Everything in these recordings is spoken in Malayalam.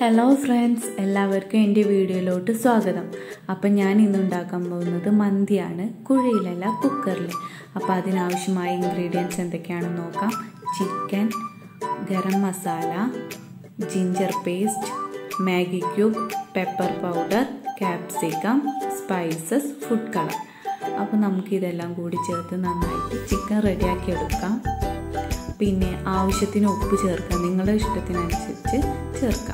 ഹലോ ഫ്രണ്ട്സ് എല്ലാവർക്കും എൻ്റെ വീഡിയോയിലോട്ട് സ്വാഗതം അപ്പം ഞാൻ ഇന്ന് ഉണ്ടാക്കാൻ പോകുന്നത് മന്തിയാണ് കുഴിയിലല്ല കുക്കറിൽ അപ്പോൾ അതിനാവശ്യമായ ഇൻഗ്രീഡിയൻസ് എന്തൊക്കെയാണെന്ന് നോക്കാം chicken garam masala ginger paste Maggi cube pepper powder capsicum spices food colour അപ്പോൾ നമുക്ക് ഇതെല്ലാം കൂടി ചേർത്ത് നന്നായിട്ട് ചിക്കൻ റെഡിയാക്കി എടുക്കാം പിന്നെ ആവശ്യത്തിന് ഉപ്പ് ചേർക്കാം നിങ്ങളുടെ ഇഷ്ടത്തിനനുസരിച്ച് ചേർക്കാം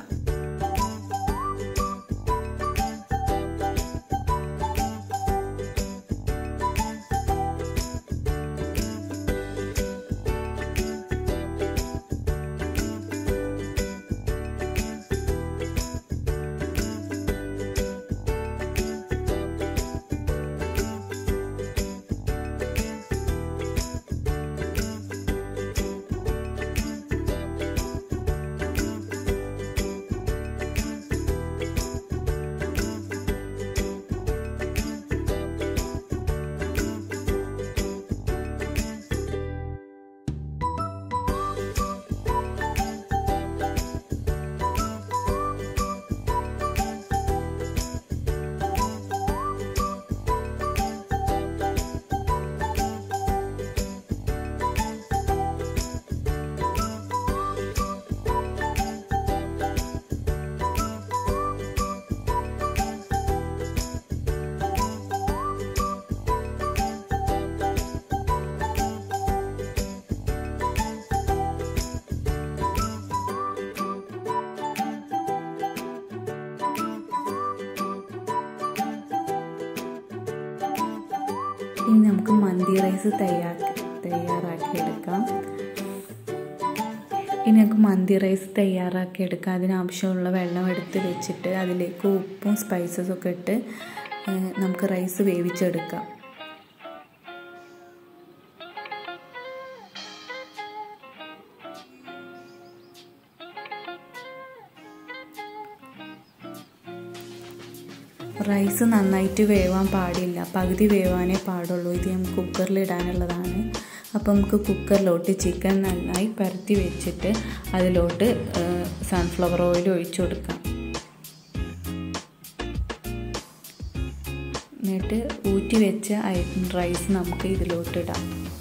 ഇനി നമുക്ക് മന്തി റൈസ് തയ്യാറാക്കി തയ്യാറാക്കിയെടുക്കാം ഇനി നമുക്ക് മന്തി റൈസ് തയ്യാറാക്കി എടുക്കാം അതിനാവശ്യമുള്ള വെള്ളം എടുത്ത് വെച്ചിട്ട് അതിലേക്ക് ഉപ്പും സ്പൈസസും ഒക്കെ ഇട്ട് നമുക്ക് റൈസ് വേവിച്ചെടുക്കാം റൈസ് നന്നായിട്ട് വേവാൻ പാടില്ല പകുതി വേവാനേ പാടുള്ളൂ ഇത് നമുക്ക് കുക്കറിൽ ഇടാനുള്ളതാണ് അപ്പോൾ നമുക്ക് കുക്കറിലോട്ട് ചിക്കൻ നന്നായി പരത്തി വെച്ചിട്ട് അതിലോട്ട് സൺഫ്ലവർ ഓയിൽ ഒഴിച്ചു കൊടുക്കാം എന്നിട്ട് ഊറ്റി വെച്ച റൈസ് നമുക്ക് ഇതിലോട്ട് ഇടാം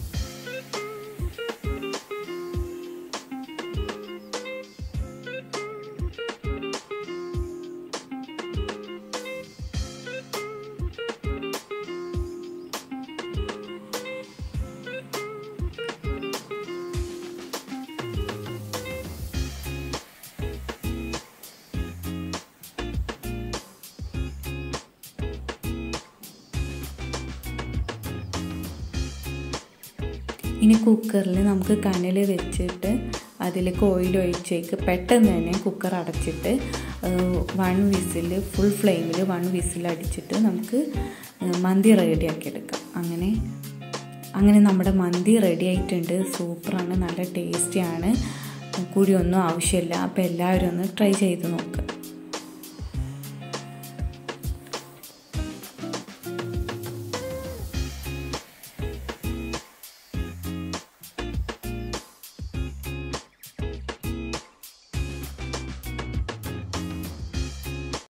ഇനി കുക്കറിൽ നമുക്ക് കനൽ വെച്ചിട്ട് അതിലേക്ക് ഓയിൽ ഒഴിച്ചേക്ക് പെട്ടെന്ന് തന്നെ കുക്കർ അടച്ചിട്ട് വൺ വിസിൽ ഫുൾ ഫ്ലെയിമിൽ വൺ വിസിൽ അടിച്ചിട്ട് നമുക്ക് മന്തി റെഡിയാക്കി എടുക്കാം അങ്ങനെ അങ്ങനെ നമ്മുടെ മന്തി റെഡി ആയിട്ടുണ്ട് സൂപ്പറാണ് നല്ല ടേസ്റ്റിയാണ് കൂടിയൊന്നും ആവശ്യമില്ല അപ്പോൾ എല്ലാവരും ഒന്ന് ട്രൈ ചെയ്ത് നോക്കുക